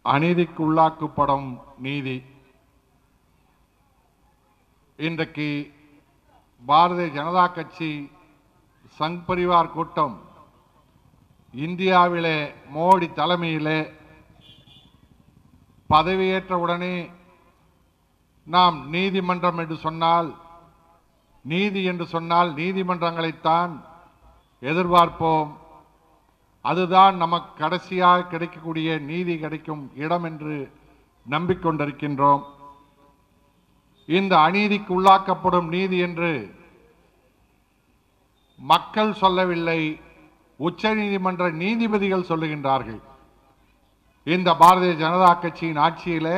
அநீதிக்கு உள்ளாக்கப்படும் நீதி இன்றைக்கு பாரதிய ஜனதா கட்சி சங் பரிவார் கூட்டம் இந்தியாவிலே மோடி தலைமையிலே பதவியேற்ற உடனே நாம் நீதிமன்றம் என்று சொன்னால் நீதி என்று சொன்னால் நீதிமன்றங்களைத்தான் எதிர்பார்ப்போம் அதுதான் நமக்கு கடைசியாக கிடைக்கக்கூடிய நீதி கிடைக்கும் இடம் என்று நம்பிக்கொண்டிருக்கின்றோம் இந்த அநீதிக்கு உள்ளாக்கப்படும் நீதி என்று மக்கள் சொல்லவில்லை உச்சநீதிமன்ற நீதிபதிகள் சொல்லுகின்றார்கள் இந்த பாரதிய ஜனதா கட்சியின் ஆட்சியிலே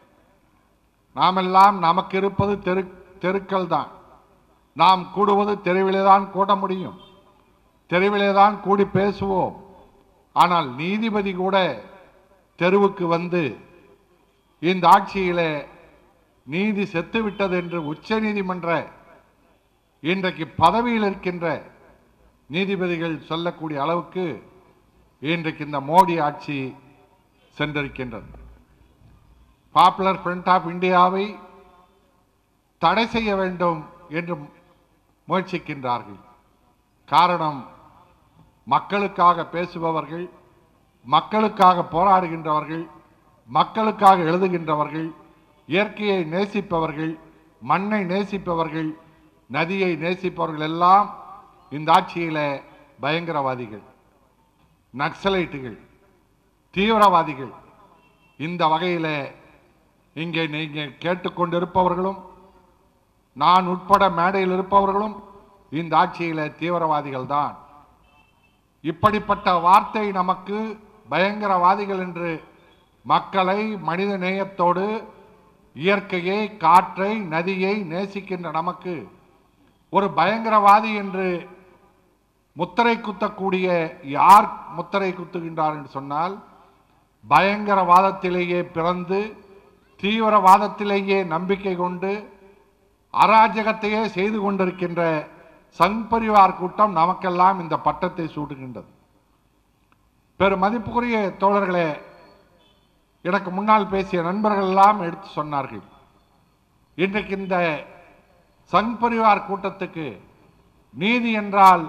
நாமெல்லாம் நமக்கு இருப்பது தெரு தெருக்கள் தான் நாம் கூடுவது தெருவிலே தான் கூட முடியும் தெருவிலே தான் கூடி பேசுவோம் ஆனால் நீதிபதி கூட தெருவுக்கு வந்து இந்த ஆட்சியிலே நீதி செத்துவிட்டது என்று உச்ச நீதிமன்ற இன்றைக்கு பதவியில் இருக்கின்ற நீதிபதிகள் சொல்லக்கூடிய அளவுக்கு இன்றைக்கு இந்த மோடி ஆட்சி சென்றிருக்கின்றது பாப்புலர் ஃப்ரண்ட் ஆஃப் இந்தியாவை தடை செய்ய வேண்டும் என்று முயற்சிக்கின்றார்கள் காரணம் மக்களுக்காக பேசுபவர்கள் மக்களுக்காக போராடுகின்றவர்கள் மக்களுக்காக எழுதுகின்றவர்கள் இயற்கையை நேசிப்பவர்கள் மண்ணை நேசிப்பவர்கள் நதியை நேசிப்பவர்கள் எல்லாம் இந்த ஆட்சியில பயங்கரவாதிகள் நக்சலைட்டுகள் தீவிரவாதிகள் இந்த வகையில இங்கே நீங்க கேட்டுக்கொண்டிருப்பவர்களும் நான் உட்பட மேடையில் இருப்பவர்களும் இந்த ஆட்சியில தீவிரவாதிகள் தான் இப்படிப்பட்ட வார்த்தை நமக்கு பயங்கரவாதிகள் என்று மக்களை மனித நேயத்தோடு இயற்கையை காற்றை நதியை நேசிக்கின்ற நமக்கு ஒரு பயங்கரவாதி என்று முத்திரை குத்தக்கூடிய யார் முத்திரை குத்துகின்றார் என்று சொன்னால் பயங்கரவாதத்திலேயே பிறந்து தீவிரவாதத்திலேயே நம்பிக்கை கொண்டு அராஜகத்தையே செய்து கொண்டிருக்கின்ற சங் பரிவார் கூட்டம் நமக்கெல்லாம் இந்த பட்டத்தை சூட்டுகின்றது பெரும் மதிப்புக்குரிய தோழர்களே எனக்கு முன்னால் பேசிய நண்பர்கள் எல்லாம் எடுத்து சொன்னார்கள் இன்றைக்கு இந்த சங் பரிவார் கூட்டத்துக்கு நீதி என்றால்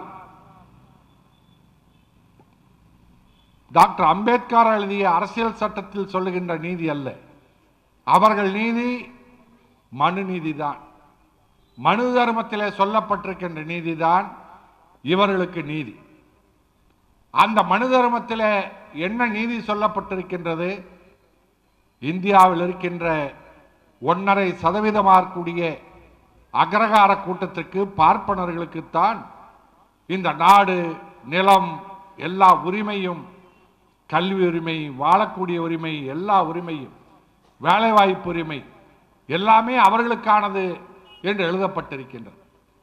டாக்டர் அம்பேத்கர் எழுதிய அரசியல் சட்டத்தில் சொல்லுகின்ற நீதி அல்ல அவர்கள் நீதி மனு நீதிதான் மனு தர்மத்திலே சொல்லப்பட்டிருக்கின்ற நீதிதான் இவர்களுக்கு நீதி அந்த மனு தர்மத்திலே என்ன நீதி சொல்லப்பட்டிருக்கின்றது இந்தியாவில் இருக்கின்ற ஒன்றரை சதவீதமாக இருக்கக்கூடிய அக்ரகார கூட்டத்திற்கு பார்ப்பனர்களுக்குத்தான் இந்த நாடு நிலம் எல்லா உரிமையும் கல்வி உரிமை வாழக்கூடிய உரிமை எல்லா உரிமையும் வேலைவாய்ப்பு உரிமை எல்லாமே அவர்களுக்கானது என்று எழுதப்பட்டிருக்கின்றது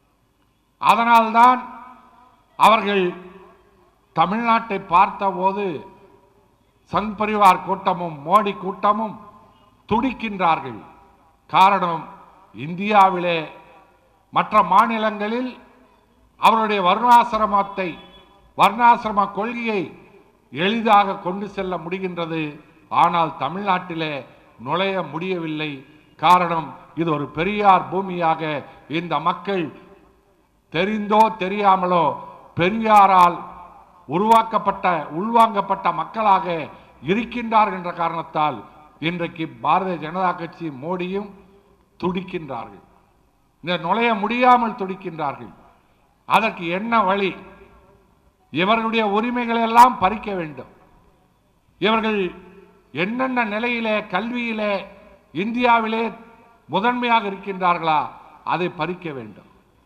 அதனால்தான் அவர்கள் தமிழ்நாட்டை பார்த்தபோது சங் பரிவார் கூட்டமும் மோடி கூட்டமும் துடிக்கின்றார்கள் காரணம் இந்தியாவிலே மற்ற மாநிலங்களில் அவருடைய வர்ணாசிரமத்தை வர்ணாசிரம கொள்கையை எளிதாக கொண்டு செல்ல முடிகின்றது ஆனால் தமிழ்நாட்டிலே நுழைய முடியவில்லை காரணம் இது ஒரு பெரியார் பூமியாக இந்த மக்கள் தெரிந்தோ தெரியாமலோ பெரியாரால் உருவாக்கப்பட்ட உள்வாங்கப்பட்ட மக்களாக இருக்கின்றார்கள் என்ற காரணத்தால் இன்றைக்கு பாரதிய ஜனதா கட்சி மோடியும் துடிக்கின்றார்கள் இந்த நுழைய முடியாமல் துடிக்கின்றார்கள் அதற்கு என்ன வழி இவர்களுடைய உரிமைகளை எல்லாம் பறிக்க வேண்டும் இவர்கள் என்னென்ன நிலையிலே கல்வியிலே இந்தியாவிலே முதன்மையாக இருக்கின்றார்களா அதை பறிக்க வேண்டும்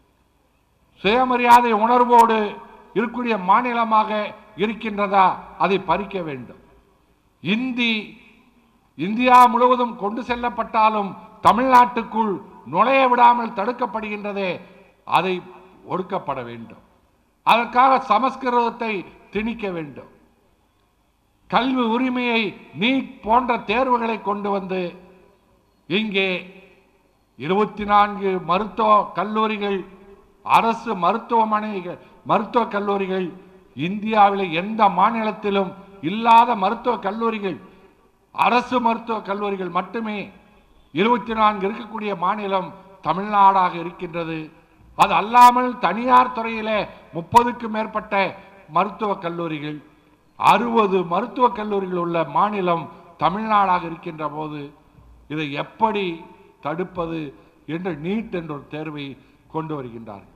சுயமரியாதை உணர்வோடு இருக்கக்கூடிய மாநிலமாக இருக்கின்றதா அதை பறிக்க வேண்டும் இந்தி இந்தியா முழுவதும் கொண்டு செல்லப்பட்டாலும் தமிழ்நாட்டுக்குள் நுழைய விடாமல் தடுக்கப்படுகின்றதே அதை ஒடுக்கப்பட வேண்டும் அதற்காக சமஸ்கிருதத்தை திணிக்க வேண்டும் கல்வி உரிமையை நீட் போன்ற தேர்வுகளை கொண்டு வந்து இங்கே இருபத்தி நான்கு மருத்துவ கல்லூரிகள் அரசு மருத்துவமனைகள் மருத்துவக் கல்லூரிகள் இந்தியாவில் எந்த மாநிலத்திலும் இல்லாத மருத்துவக் கல்லூரிகள் அரசு மருத்துவக் கல்லூரிகள் மட்டுமே இருபத்தி நான்கு இருக்கக்கூடிய மாநிலம் தமிழ்நாடாக இருக்கின்றது அது அல்லாமல் தனியார் துறையிலே முப்பதுக்கும் மேற்பட்ட மருத்துவக் கல்லூரிகள் அறுபது மருத்துவக் கல்லூரிகள் உள்ள மாநிலம் தமிழ்நாடாக இருக்கின்ற போது இதை எப்படி தடுப்பது என்று நீட் என்ற ஒரு தேர்வை கொண்டு வருகின்றார்கள்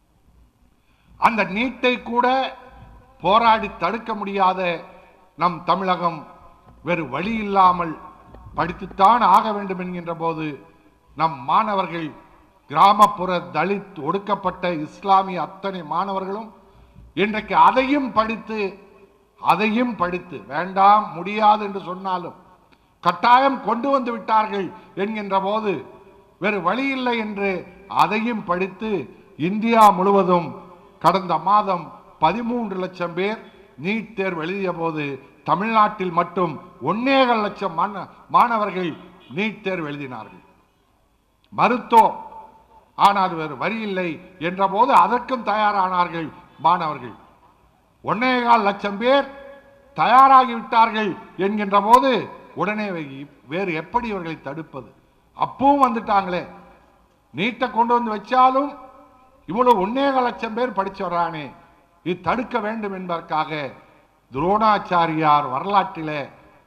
அந்த நீட்டை கூட போராடி தடுக்க முடியாத நம் தமிழகம் வேறு வழி இல்லாமல் படித்துத்தான் ஆக வேண்டும் என்கின்ற போது நம் மாணவர்கள் கிராமப்புற தலித் ஒடுக்கப்பட்ட இஸ்லாமிய அத்தனை மாணவர்களும் இன்றைக்கு அதையும் படித்து அதையும் படித்து வேண்டாம் முடியாது என்று சொன்னாலும் கட்டாயம் கொண்டு வந்து விட்டார்கள் என்கின்ற போது வேறு வழி இல்லை என்று அதையும் படித்து இந்தியா முழுவதும் கடந்த மாதம் பதிமூன்று லட்சம் பேர் நீட் தேர்வு எழுதிய போது தமிழ்நாட்டில் மட்டும் ஒன்னேகால் லட்சம் மாண- மாணவர்கள் நீட் தேர்வு எழுதினார்கள் மருத்துவம் ஆனால் வேறு வழி இல்லை என்ற போது அதற்கும் தயாரானார்கள் மாணவர்கள் ஒன்னேகால் லட்சம் பேர் தயாராகி விட்டார்கள் என்கின்ற போது உடனே வை- வேறு எப்படி இவர்களை தடுப்பது அப்பவும் வந்துட்டாங்களே நீட்டை கொண்டு வந்து வச்சாலும் இவ்வளவு ஒன்னேகால் லட்சம் பேர் படிச்சு வர்றானே இது தடுக்க வேண்டும் என்பதற்காக துரோணாச்சாரியார் வரலாற்றிலே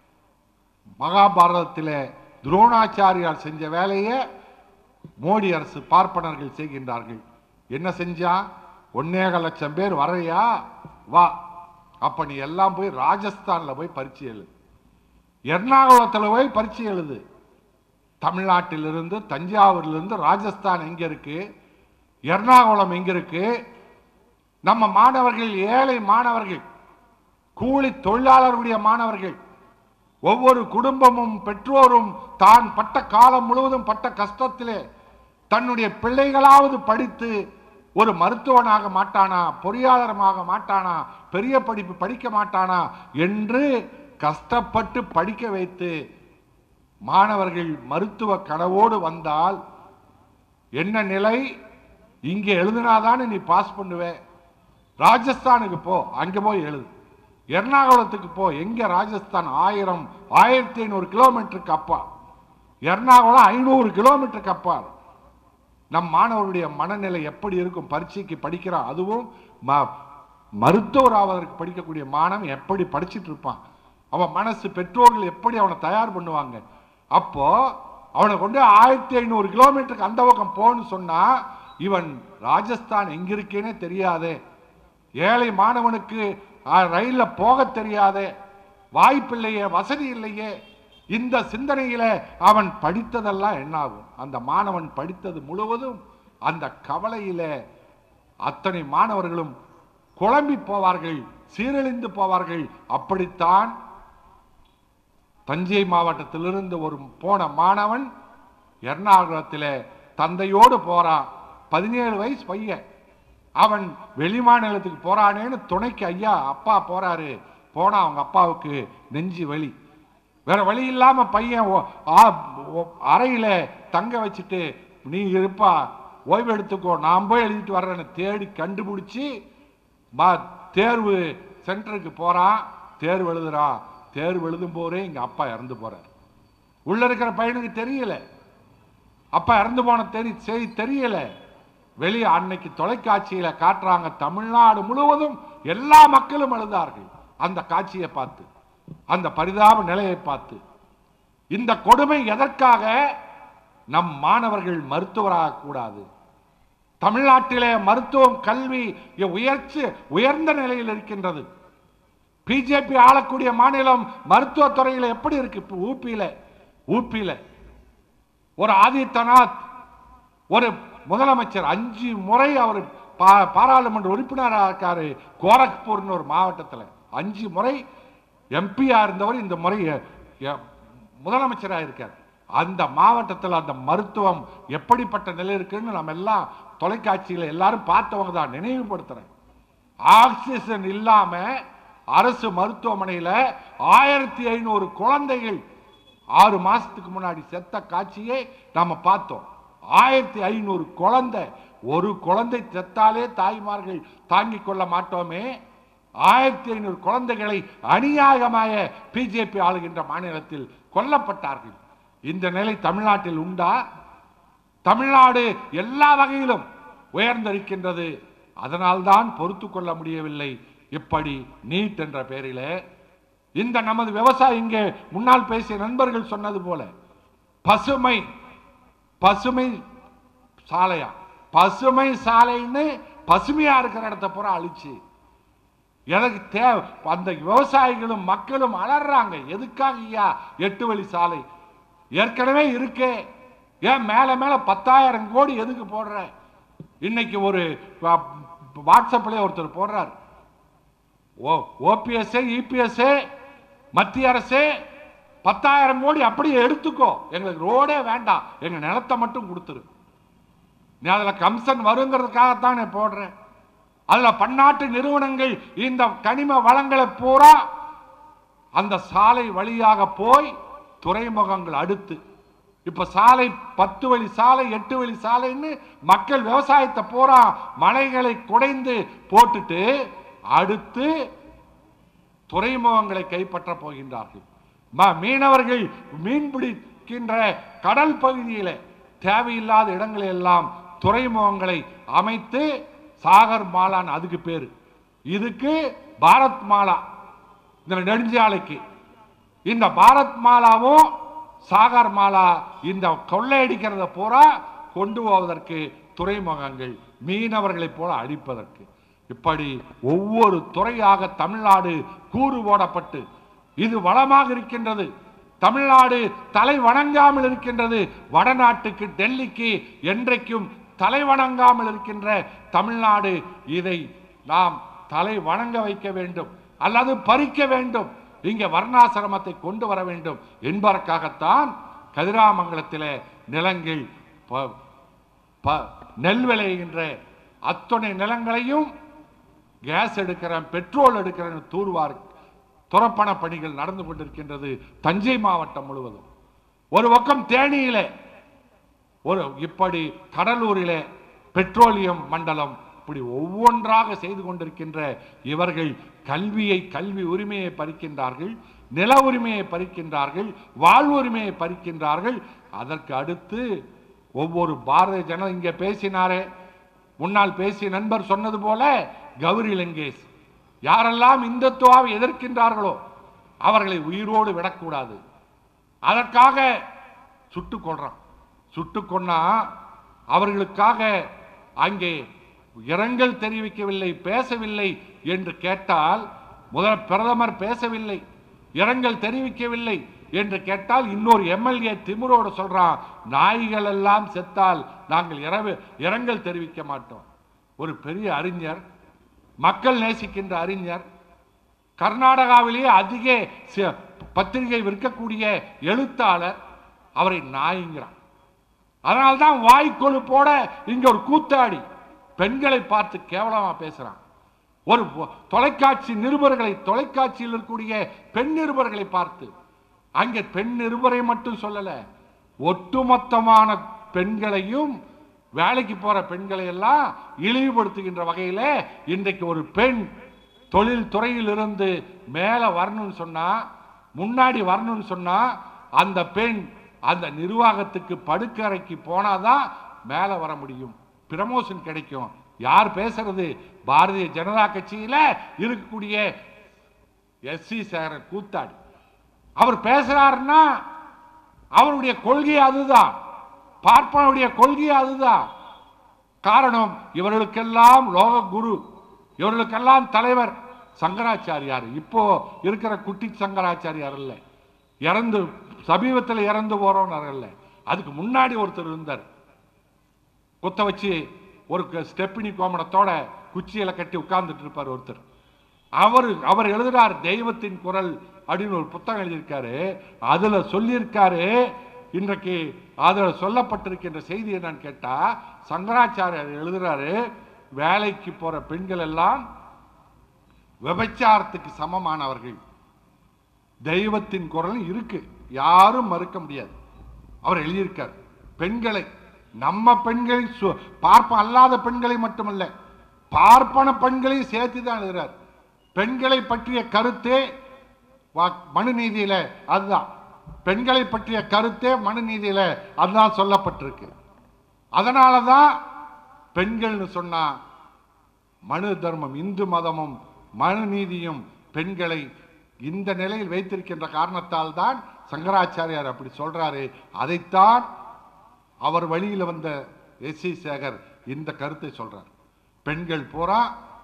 மகாபாரதத்திலே துரோணாச்சாரியார் செஞ்ச வேலையை மோடி அரசு பார்ப்பனர்கள் செய்கின்றார்கள் என்ன செஞ்சா ஒன்னேக லட்சம் பேர் வரையா வா அப்ப நீ எல்லாம் போய் ராஜஸ்தான்ல போய் பரீட்சை எழுது எர்ணாகுளத்தில் போய் பரீட்சை எழுது தமிழ்நாட்டிலிருந்து தஞ்சாவூரிலிருந்து ராஜஸ்தான் எங்க இருக்கு எர்ணாகுளம் எங்க இருக்கு நம்ம மாணவர்கள் ஏழை மாணவர்கள் கூலி தொழிலாளர்களுடைய மாணவர்கள் ஒவ்வொரு குடும்பமும் பெற்றோரும் தான் பட்ட காலம் முழுவதும் பட்ட கஷ்டத்திலே தன்னுடைய பிள்ளைகளாவது படித்து ஒரு மருத்துவனாக மாட்டானா பொறியாளரமாக மாட்டானா பெரிய படிப்பு படிக்க மாட்டானா என்று கஷ்டப்பட்டு படிக்க வைத்து மாணவர்கள் மருத்துவ கனவோடு வந்தால் என்ன நிலை இங்கே எழுதினாதானே நீ பாஸ் பண்ணுவே ராஜஸ்தானுக்கு போ அங்க போய் எழுது எர்ணாகுளத்துக்கு போ எங்க ராஜஸ்தான் ஆயிரம் ஆயிரத்தி ஐநூறு கிலோமீட்டருக்கு அப்பால் எர்ணாகுளம் ஐநூறு கிலோமீட்டருக்கு அப்பால் நம் மாணவருடைய மனநிலை எப்படி இருக்கும் பரீட்சைக்கு படிக்கிறான் அதுவும் ம- மருத்துவர் ஆவதற்கு படிக்கக்கூடிய மாணவன் எப்படி படிச்சிட்டு இருப்பான் அவன் மனசு பெற்றோர்கள் எப்படி அவனை தயார் பண்ணுவாங்க அப்போ அவனை கொண்டு ஆயிரத்தி ஐநூறு கிலோமீட்டருக்கு அந்த பக்கம் போன்னு சொன்னா இவன் ராஜஸ்தான் எங்க இருக்கேனே தெரியாதே ஏழை மாணவனுக்கு ஆ, ரயில்ல போக தெரியாதே வாய்ப்பில்லையே வசதி இல்லையே இந்த சிந்தனையில அவன் படித்ததெல்லாம் என்னாகும் அந்த மாணவன் படித்தது முழுவதும் அந்த கவலையில அத்தனை மாணவர்களும் குழம்பி போவார்கள் சீரழிந்து போவார்கள் அப்படித்தான் தஞ்சை மாவட்டத்திலிருந்து ஒரு போன மாணவன் எர்ணாகுளத்திலே தந்தையோடு போறான் பதினேழு வயசு பையன் அவன் வெளிமாநிலத்துக்கு போறானேன்னு துணைக்கு ஐயா அப்பா போறாரு போனா அவங்க அப்பாவுக்கு நெஞ்சு வலி வேற வழி இல்லாம பையன் ஓ- ஆ- ஓ- அறையில தங்க வச்சுட்டு நீ இருப்பா ஓய்வு எடுத்துக்கோ நான் போய் எழுதிட்டு வர்றேன்னு தேடி கண்டுபிடிச்சி ம- தேர்வு சென்டருக்கு போறான் தேர்வு எழுதுறான் தேர்வு எழுதும் போதே இங்க அப்பா இறந்து போறார் உள்ள இருக்கிற பையனுக்கு தெரியல அப்பா இறந்து போன தெரி செய்தி தெரியல வெளியே அன்னைக்கு தொலைக்காட்சியில காட்டுறாங்க தமிழ்நாடு முழுவதும் எல்லா மக்களும் அழுதார்கள் அந்த காட்சியை பார்த்து அந்த பரிதாப நிலையை பார்த்து இந்த கொடுமை எதற்காக நம் மாணவர்கள் மருத்துவராக கூடாது தமிழ்நாட்டிலே மருத்துவம் கல்வி உயர்ச்சி உயர்ந்த நிலையில் இருக்கின்றது பிஜேபி ஆளக்கூடிய மாநிலம் மருத்துவத் துறையில எப்படி இருக்கு இப்ப ஊப்பியில ஊப்பியில ஒரு ஆதித்யநாத் ஒரு முதலமைச்சர் அஞ்சு முறை அவர் பா- பாராளுமன்ற உறுப்பினராக இருக்காரு கோரக்பூர்னு ஒரு மாவட்டத்தில் அஞ்சு முறை எம்பியா இருந்தவர் இந்த முறை எ- எ- முதலமைச்சராக இருக்கார் அந்த மாவட்டத்தில் அந்த மருத்துவம் எப்படிப்பட்ட நிலை இருக்குன்னு நம்ம எல்லாம் தொலைக்காட்சியில் எல்லாரும் பார்த்தவங்க தான் நினைவுபடுத்துறேன் ஆக்சிஜன் இல்லாம அரசு மருத்துவமனையில ஆயிரத்தி ஐநூறு குழந்தைகள் ஆறு மாசத்துக்கு முன்னாடி செத்த காட்சியை நாம பார்த்தோம் ஆயிரத்தி ஐநூறு குழந்தை ஒரு குழந்தை செத்தாலே தாய்மார்கள் தாங்கிக் கொள்ள மாட்டோமே ஆயிரத்தி ஐநூறு குழந்தைகளை அநியாயமாக பிஜேபி ஆளுகின்ற மாநிலத்தில் கொல்லப்பட்டார்கள் இந்த நிலை தமிழ்நாட்டில் உண்டா தமிழ்நாடு எல்லா வகையிலும் உயர்ந்திருக்கின்றது அதனால்தான் பொறுத்து கொள்ள முடியவில்லை இப்படி நீட் என்ற பெயரிலே இந்த நமது விவசாயி இங்கே முன்னால் பேசிய நண்பர்கள் சொன்னது போல பசுமை பசுமை சாலையா பசுமை சாலைன்னு பசுமையா இருக்கிற இடத்த பூரா அழிச்சு எனக்கு தேவை அந்த விவசாயிகளும் மக்களும் அலறாங்க எதுக்காக ஐயா எட்டு வழி சாலை ஏற்கனவே இருக்கே ஏன் மேல மேல பத்தாயிரம் கோடி எதுக்கு போடுற இன்னைக்கு ஒரு வா- வாட்ஸ்அப்ல ஒருத்தர் போடுறார் ஓ ஓபிஎஸ் இபிஎஸ் மத்திய அரசே பத்தாயிரம் கோடி அப்படியே எடுத்துக்கோ எங்களுக்கு ரோடே வேண்டாம் எங்க நிலத்தை மட்டும் கொடுத்துரு நீ அதுல கம்சன் வருங்கிறதுக்காகத்தான் நான் போடுறேன் அதுல பன்னாட்டு நிறுவனங்கள் இந்த கனிம வளங்களை பூரா அந்த சாலை வழியாக போய் துறைமுகங்கள் அடுத்து இப்ப சாலை பத்து வழி சாலை எட்டு வழி சாலைன்னு மக்கள் விவசாயத்தை பூரா மலைகளை குடைந்து போட்டுட்டு அடுத்து துறைமுகங்களை கைப்பற்ற போகின்றார்கள் ம- மீனவர்கள் மீன் பிடிக்கின்ற கடல் பகுதியில தேவையில்லாத இடங்களில் எல்லாம் துறைமுகங்களை அமைத்து சாகர் மாலான்னு அதுக்கு பேரு இதுக்கு பாரத் மாலா இந்த நெடுஞ்சாலைக்கு இந்த பாரத் மாலாவும் சாகர் மாலா இந்த கொள்ளையடிக்கிறத பூரா கொண்டு போவதற்கு துறைமுகங்கள் மீனவர்களைப் போல அழிப்பதற்கு இப்படி ஒவ்வொரு துறையாக தமிழ்நாடு கூறு போடப்பட்டு இது வளமாக இருக்கின்றது தமிழ்நாடு தலை வணங்காமல் இருக்கின்றது வடநாட்டுக்கு டெல்லிக்கு என்றைக்கும் தலை வணங்காமல் இருக்கின்ற தமிழ்நாடு இதை நாம் தலை வணங்க வைக்க வேண்டும் அல்லது பறிக்க வேண்டும் இங்கே வர்ணாசிரமத்தை கொண்டு வர வேண்டும் என்பதற்காகத்தான் கதிராமங்கலத்திலே நிலங்கள் ப- ப- நெல் விளைகின்ற அத்தனை நிலங்களையும் கேஸ் எடுக்கிறேன் பெட்ரோல் எடுக்கிறேன் தூர்வார் துறப்பண பணிகள் நடந்து கொண்டிருக்கின்றது தஞ்சை மாவட்டம் முழுவதும் ஒரு பக்கம் தேனியிலே ஒரு இப்படி கடலூரிலே பெட்ரோலியம் மண்டலம் இப்படி ஒவ்வொன்றாக செய்து கொண்டிருக்கின்ற இவர்கள் கல்வியை கல்வி உரிமையை பறிக்கின்றார்கள் நில உரிமையை பறிக்கின்றார்கள் வாழ்வுரிமையை பறிக்கின்றார்கள் அதற்கு அடுத்து ஒவ்வொரு பாரதிய ஜனதா இங்கே பேசினாரே முன்னால் பேசிய நண்பர் சொன்னது போல கௌரி லங்கேஷ் யாரெல்லாம் இந்துத்துவாவை எதிர்க்கின்றார்களோ அவர்களை உயிரோடு விடக்கூடாது அதற்காக சுட்டுக் கொள்றான் சுட்டுக் கொன்னா அவர்களுக்காக அங்கே இரங்கல் தெரிவிக்கவில்லை பேசவில்லை என்று கேட்டால் முதல் பிரதமர் பேசவில்லை இரங்கல் தெரிவிக்கவில்லை என்று கேட்டால் இன்னொரு எம்எல்ஏ திமிரோடு சொல்றான் நாய்கள் எல்லாம் செத்தால் நாங்கள் இரவு இரங்கல் தெரிவிக்க மாட்டோம் ஒரு பெரிய அறிஞர் மக்கள் நேசிக்கின்ற அறிஞர் கர்நாடகாவிலேயே அதிக சி- பத்திரிகை விற்கக்கூடிய எழுத்தாளர் அவரை நாய்ங்கிறான் அதனால்தான் வாய்க்கொழுப்போட இங்க ஒரு கூத்தாடி பெண்களை பார்த்து கேவலமா பேசுறான் ஒரு பொ- தொலைக்காட்சி நிருபர்களை தொலைக்காட்சியில் இருக்கக்கூடிய பெண் நிருபர்களை பார்த்து அங்கே பெண் நிருபரை மட்டும் சொல்லல ஒட்டுமொத்தமான பெண்களையும் வேலைக்கு போற பெண்களை எல்லாம் இழிவுபடுத்துகின்ற வகையில இன்றைக்கு ஒரு பெண் தொழில் துறையில் இருந்து மேல வரணும்னு சொன்னா முன்னாடி வரணும்னு சொன்னா அந்த பெண் அந்த நிர்வாகத்துக்கு படுக்கறைக்கு போனாதான் மேல வர முடியும் ப்ரமோஷன் கிடைக்கும் யார் பேசுறது பாரதிய ஜனதா கட்சியில இருக்கக்கூடிய எஸ் சி சேகரன் கூத்தாடி அவர் பேசுறாருன்னா அவருடைய கொள்கை அதுதான் பார்ப்பனுடைய கொள்கை அதுதான் காரணம் இவர்களுக்கெல்லாம் லோக குரு இவர்களுக்கெல்லாம் தலைவர் சங்கராச்சாரியார் இப்போ இருக்கிற குட்டி சங்கராச்சாரியார் இல்ல இறந்து சமீபத்தில் இறந்து போறோம் இல்ல அதுக்கு முன்னாடி ஒருத்தர் இருந்தார் குத்த வச்சு ஒரு க- ஸ்டெப்பினி கோமணத்தோட குச்சியில கட்டி உட்கார்ந்துட்டு இருப்பார் ஒருத்தர் அவர் அவர் எழுதுறார் தெய்வத்தின் குரல் அப்படின்னு ஒரு புத்தகம் எழுதியிருக்காரு அதுல சொல்லியிருக்காரு இன்றைக்கு அதுல சொல்லப்பட்டிருக்கின்ற செய்தி என்னன்னு கேட்டா சங்கராச்சாரியர் எழுதுறாரு வேலைக்கு போற பெண்கள் எல்லாம் விபச்சாரத்துக்கு சமமானவர்கள் தெய்வத்தின் குரல் இருக்கு யாரும் மறுக்க முடியாது அவர் எழுதியிருக்கார் பெண்களை நம்ம பெண்களை சு- பார்ப்ப அல்லாத பெண்களை மட்டுமல்ல பார்ப்பன பெண்களையும் சேர்த்து தான் எழுதுறார் பெண்களை பற்றிய கருத்தே வா- மனு நீதியில அதுதான் பெண்களை பற்றிய கருத்தே மனு நீதியில அதுதான் சொல்லப்பட்டிருக்கு அதனால தான் பெண்கள்னு சொன்னா மனு தர்மம் இந்து மதமும் மனு நீதியும் பெண்களை இந்த நிலையில் வைத்திருக்கின்ற காரணத்தால் தான் சங்கராச்சாரியார் அப்படி சொல்றாரு அதைத்தான் அவர் வழியில் வந்த எஸ் சி சேகர் இந்த கருத்தை சொல்றார் பெண்கள் பூரா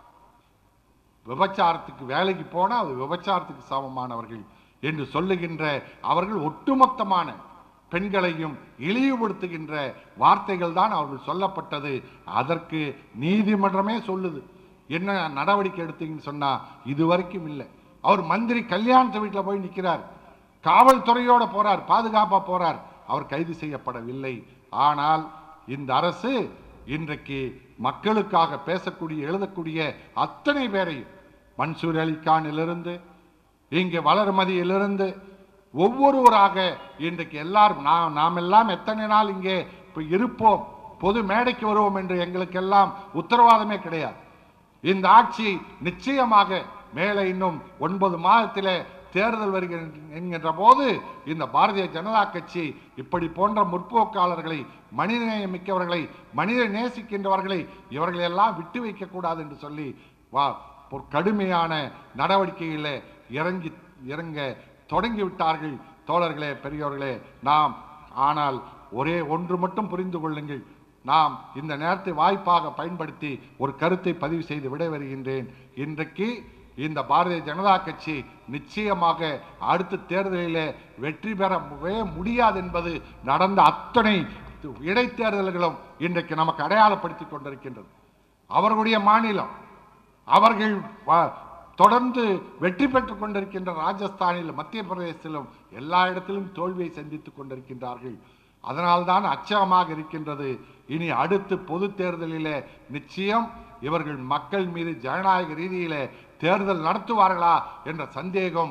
விபச்சாரத்துக்கு வேலைக்கு போனா அது விபச்சாரத்துக்கு சமமானவர்கள் என்று சொல்லுகின்ற அவர்கள் ஒட்டுமொத்தமான பெண்களையும் இழிவுபடுத்துகின்ற வார்த்தைகள் தான் அவர்கள் சொல்லப்பட்டது அதற்கு நீதிமன்றமே சொல்லுது என்ன நடவடிக்கை எடுத்தீங்கன்னு சொன்னா இது வரைக்கும் இல்லை அவர் மந்திரி கல்யாணத்து வீட்டில் போய் நிற்கிறார் காவல்துறையோட போறார் பாதுகாப்பா போறார் அவர் கைது செய்யப்படவில்லை ஆனால் இந்த அரசு இன்றைக்கு மக்களுக்காக பேசக்கூடிய எழுதக்கூடிய அத்தனை பேரையும் மன்சூர் அலிகானிலிருந்து இங்கே வளர்மதியிலிருந்து ஒவ்வொருவராக இன்றைக்கு எல்லாரும் நாம் நாம் எல்லாம் எத்தனை நாள் இங்கே இப்ப இருப்போம் பொது மேடைக்கு வருவோம் என்று எங்களுக்கெல்லாம் உத்தரவாதமே கிடையாது இந்த ஆட்சி நிச்சயமாக மேலே இன்னும் ஒன்பது மாதத்திலே தேர்தல் வருகின்ற என்கின்ற போது இந்த பாரதிய ஜனதா கட்சி இப்படி போன்ற முற்போக்காளர்களை மனிதநேயம் மிக்கவர்களை மனித நேசிக்கின்றவர்களை இவர்களை எல்லாம் விட்டு வைக்கக்கூடாது என்று சொல்லி வா ஒரு கடுமையான நடவடிக்கைகளில் இறங்கி இறங்க தொடங்கி விட்டார்கள் தோழர்களே பெரியோர்களே நாம் ஆனால் ஒரே ஒன்று மட்டும் புரிந்து கொள்ளுங்கள் நாம் இந்த நேரத்தை வாய்ப்பாக பயன்படுத்தி ஒரு கருத்தை பதிவு செய்து விட வருகின்றேன் இன்றைக்கு இந்த பாரதிய ஜனதா கட்சி நிச்சயமாக அடுத்த தேர்தலிலே வெற்றி பெறவே முடியாது என்பது நடந்த அத்தனை இடைத்தேர்தல்களும் இன்றைக்கு நமக்கு அடையாளப்படுத்தி கொண்டிருக்கின்றது அவர்களுடைய மாநிலம் அவர்கள் வ- தொடர்ந்து வெற்றி பெற்றுக் கொண்டிருக்கின்ற ராஜஸ்தானில் மத்திய பிரதேசத்திலும் எல்லா இடத்திலும் தோல்வியை சந்தித்துக் கொண்டிருக்கின்றார்கள் அதனால்தான் அச்சகமாக இருக்கின்றது இனி அடுத்து பொது தேர்தலிலே நிச்சயம் இவர்கள் மக்கள் மீது ஜனநாயக ரீதியிலே தேர்தல் நடத்துவார்களா என்ற சந்தேகம்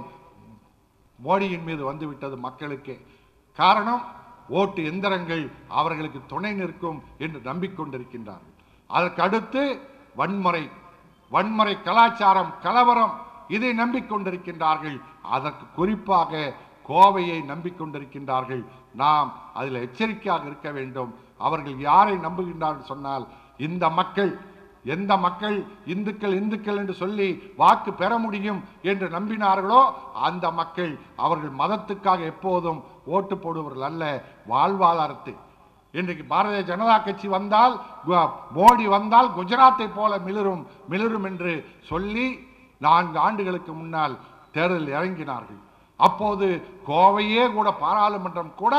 மோடியின் மீது வந்துவிட்டது மக்களுக்கு காரணம் ஓட்டு எந்திரங்கள் அவர்களுக்கு துணை நிற்கும் என்று நம்பிக்கொண்டிருக்கின்றார்கள் அதற்கு அடுத்து வன்முறை வன்முறை கலாச்சாரம் கலவரம் இதை நம்பிக்கொண்டிருக்கின்றார்கள் அதற்கு குறிப்பாக கோவையை நம்பிக்கொண்டிருக்கின்றார்கள் நாம் அதில் எச்சரிக்கையாக இருக்க வேண்டும் அவர்கள் யாரை நம்புகின்றார்கள் சொன்னால் இந்த மக்கள் எந்த மக்கள் இந்துக்கள் இந்துக்கள் என்று சொல்லி வாக்கு பெற முடியும் என்று நம்பினார்களோ அந்த மக்கள் அவர்கள் மதத்துக்காக எப்போதும் ஓட்டு போடுவர்கள் அல்ல வாழ்வாதாரத்தை இன்றைக்கு பாரதிய ஜனதா கட்சி வந்தால் கு- மோடி வந்தால் குஜராத்தை போல மிளிரும் மிளிரும் என்று சொல்லி நான்கு ஆண்டுகளுக்கு முன்னால் தேர்தலில் இறங்கினார்கள் அப்போது கோவையே கூட பாராளுமன்றம் கூட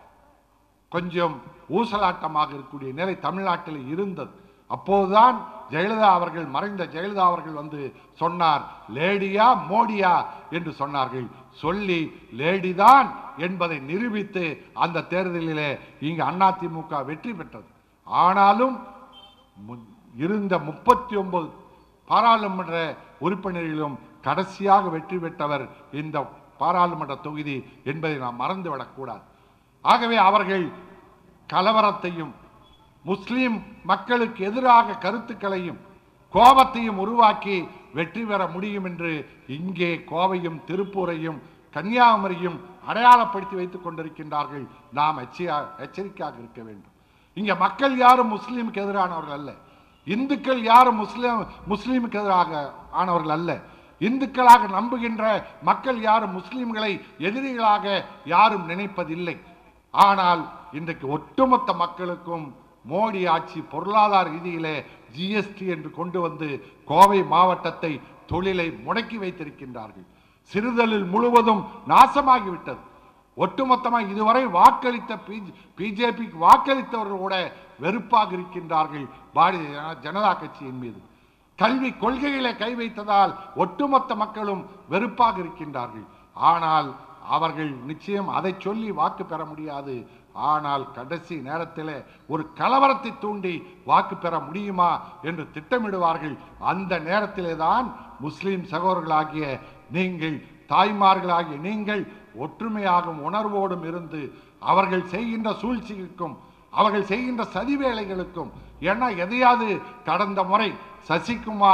கொஞ்சம் ஊசலாட்டமாக இருக்கக்கூடிய நிலை தமிழ்நாட்டில் இருந்தது அப்போதுதான் ஜெயலலிதா அவர்கள் மறைந்த ஜெயலலிதா அவர்கள் வந்து சொன்னார் லேடியா மோடியா என்று சொன்னார்கள் சொல்லி லேடிதான் என்பதை நிரூபித்து அந்த தேர்தலிலே இங்கு அதிமுக வெற்றி பெற்றது ஆனாலும் மு- இருந்த முப்பத்தி ஒன்பது பாராளுமன்ற உறுப்பினரிலும் கடைசியாக வெற்றி பெற்றவர் இந்த பாராளுமன்ற தொகுதி என்பதை நாம் மறந்துவிடக்கூடாது ஆகவே அவர்கள் கலவரத்தையும் முஸ்லிம் மக்களுக்கு எதிராக கருத்துக்களையும் கோபத்தையும் உருவாக்கி வெற்றி பெற முடியும் என்று இங்கே கோவையும் திருப்பூரையும் கன்னியாகுமரியும் அடையாளப்படுத்தி வைத்துக் கொண்டிருக்கின்றார்கள் நாம் எச்சரியா- எச்சரிக்கையாக இருக்க வேண்டும் இங்க மக்கள் யாரும் முஸ்லீமுக்கு எதிரானவர்கள் அல்ல இந்துக்கள் யாரும் முஸ்லிம் முஸ்லீமுக்கு எதிராக ஆனவர்கள் அல்ல இந்துக்களாக நம்புகின்ற மக்கள் யாரும் முஸ்லிம்களை எதிரிகளாக யாரும் நினைப்பதில்லை ஆனால் இன்றைக்கு ஒட்டுமொத்த மக்களுக்கும் மோடி ஆட்சி பொருளாதார ரீதியிலே ஜிஎஸ்டி என்று கொண்டு வந்து கோவை மாவட்டத்தை தொழிலை முடக்கி வைத்திருக்கின்றார்கள் சிறுதலில் முழுவதும் நாசமாகிவிட்டது ஒட்டுமொத்தமாக இதுவரை வாக்களித்த பிஜேபிக்கு வாக்களித்தவர்கள் கூட வெறுப்பாக இருக்கின்றார்கள் பாரதிய ஜன- ஜனதா கட்சியின் மீது கல்வி கொள்கைகளை கை வைத்ததால் ஒட்டுமொத்த மக்களும் வெறுப்பாக இருக்கின்றார்கள் ஆனால் அவர்கள் நிச்சயம் அதை சொல்லி வாக்கு பெற முடியாது ஆனால் கடைசி நேரத்தில் ஒரு கலவரத்தை தூண்டி வாக்கு பெற முடியுமா என்று திட்டமிடுவார்கள் அந்த நேரத்திலே தான் முஸ்லிம் சகோதரர்களாகிய நீங்கள் தாய்மார்களாகிய நீங்கள் ஒற்றுமையாகும் உணர்வோடும் இருந்து அவர்கள் செய்கின்ற சூழ்ச்சிக்கும் அவர்கள் செய்கின்ற சதி வேலைகளுக்கும் ஏன்னா எதையாவது கடந்த முறை சசிகுமார்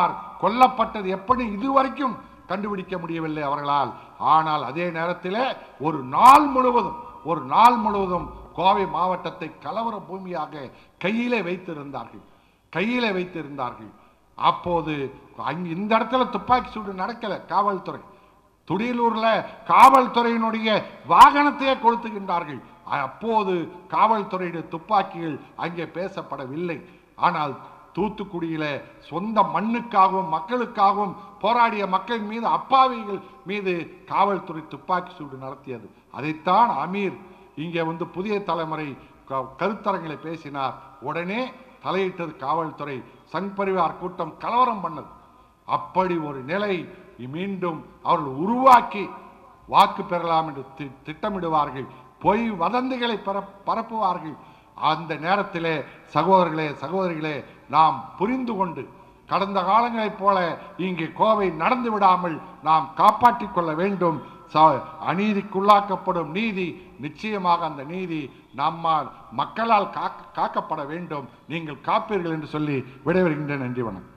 கொல்லப்பட்டது எப்படி இதுவரைக்கும் கண்டுபிடிக்க முடியவில்லை அவர்களால் ஆனால் அதே நேரத்தில் ஒரு நாள் முழுவதும் ஒரு நாள் முழுவதும் கோவை மாவட்டத்தை கலவர பூமியாக கையிலே வைத்திருந்தார்கள் கையிலே வைத்திருந்தார்கள் அப்போது அங்க இந்த இடத்துல துப்பாக்கி சூடு நடக்கல காவல்துறை துடியலூர்ல காவல்துறையினுடைய வாகனத்தையே கொளுத்துகின்றார்கள் அப்போது காவல்துறையுடைய துப்பாக்கிகள் அங்கே பேசப்படவில்லை ஆனால் தூத்துக்குடியில சொந்த மண்ணுக்காகவும் மக்களுக்காகவும் போராடிய மக்கள் மீது அப்பாவிகள் மீது காவல்துறை துப்பாக்கி சூடு நடத்தியது அதைத்தான் அமீர் இங்கே வந்து புதிய தலைமுறை க- கருத்தரங்களை பேசினார் உடனே தலையிட்டது காவல்துறை சங் பரிவார் கூட்டம் கலவரம் பண்ணது அப்படி ஒரு நிலை மீண்டும் அவர்கள் உருவாக்கி வாக்கு பெறலாம் என்று தி- திட்டமிடுவார்கள் பொய் வதந்திகளை பர- பரப்புவார்கள் அந்த நேரத்திலே சகோதரர்களே சகோதரிகளே நாம் புரிந்து கொண்டு கடந்த காலங்களைப் போல இங்கே கோவை நடந்து விடாமல் நாம் காப்பாற்றிக் கொள்ள வேண்டும் ச- அநீதிக்குள்ளாக்கப்படும் நீதி நிச்சயமாக அந்த நீதி நம்மால் மக்களால் காக்க- காக்கப்பட வேண்டும் நீங்கள் காப்பீர்கள் என்று சொல்லி விடைபெறுகின்றேன் நன்றி வணக்கம்